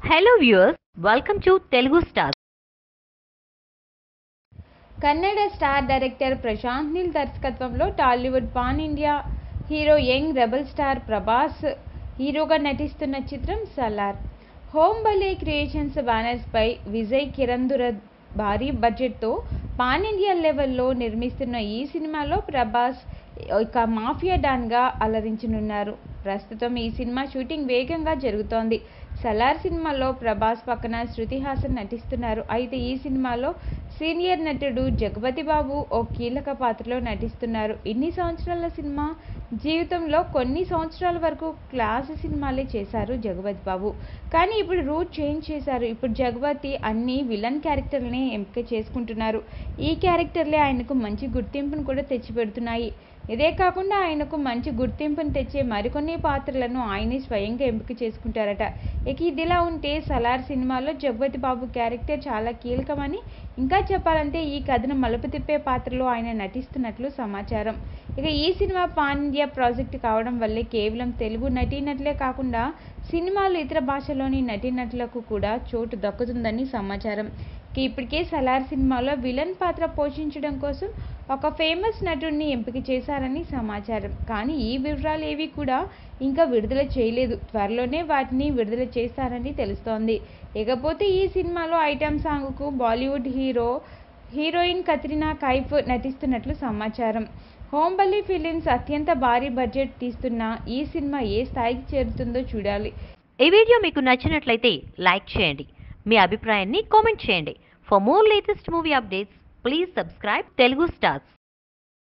hello viewers welcome to Telugu star Kannada star director Prashanth Neel దర్శకత్వంలో Tollywood pan India hero young rebel star Prabhas హీరోగా నటిస్తున్న చిత్రం Salaar Hombale creations banners పై విజయ్ కిరందుర భారీ బడ్జెట్తో పాన్ ఇండియా లెవెల్లో నిర్మిస్తున్న ఈ సినిమాలో ప్రభాస్ ఇక మాఫియా డాన్గా అలరించనున్నారు ప్రస్తుతం ఈ సినిమా షూటింగ్ వేగంగా జరుగుతోంది సలార్ సినిమాలో ప్రభాస్ పక్కన శృతి హాసన్ నటిస్తున్నారు అయితే ఈ సినిమాలో సీనియర్ నటుడు జగపతి బాబు ఓ కీలక పాత్రలో నటిస్తున్నారు ఇన్ని సంవత్సరాల సినిమా జీవితంలో కొన్ని సంవత్సరాల వరకు క్లాస్ సినిమాలే చేశారు జగపతి బాబు కానీ ఇప్పుడు రూట్ చేంజ్ చేశారు ఇప్పుడు జగపతి అన్ని విలన్ క్యారెక్టర్లని ఎంపిక చేసుకుంటున్నారు ఈ క్యారెక్టర్లే ఆయనకు మంచి గుర్తింపును కూడా తెచ్చిపెడుతున్నాయి ఇదే కాకుండా ఆయనకు మంచి గుర్తింపును తెచ్చే మరికొన్ని పాత్రలను ఆయనే స్వయంగా ఎంపిక చేసుకుంటారట ఇక ఇదిలా ఉంటే సలార్ సినిమాలో జగపతి బాబు క్యారెక్టర్ చాలా కీలకమని ఇంకా చెప్పాలంటే ఈ కథను మలుపు తిప్పే పాత్రలో ఆయన నటిస్తున్నట్లు సమాచారం ఇక ఈ సినిమా పాన్ ఇండియా ప్రాజెక్ట్ కావడం వల్లే కేవలం తెలుగు నటీనటులే కాకుండా సినిమాలు ఇతర భాషలోని నటీనటులకు కూడా చోటు దక్కుతుందని సమాచారం ఇక ఇప్పటికే సలార్ సినిమాలో విలన్ పాత్ర పోషించడం కోసం ఒక ఫేమస్ నటుడిని ఎంపిక చేశారని సమాచారం కానీ ఈ వివరాలు ఏవి కూడా ఇంకా విడుదల చేయలేదు త్వరలోనే వాటిని విడుదల చేస్తారని తెలుస్తోంది ఇకపోతే ఈ సినిమాలో ఐటమ్ సాంగ్కు Bollywood hero heroine Katrina Kaif నటిస్తున్నట్లు సమాచారం హోంబలి ఫిలిమ్స్ అత్యంత భారీ బడ్జెట్ తీస్తున్న ఈ సినిమా ఏ స్థాయికి చేరుతుందో చూడాలి ఈ వీడియో మీకు నచ్చినట్లయితే లైక్ చేయండి మీ అభిప్రాయాన్ని కామెంట్ చేయండి for more latest movie updates please subscribe Telugu stars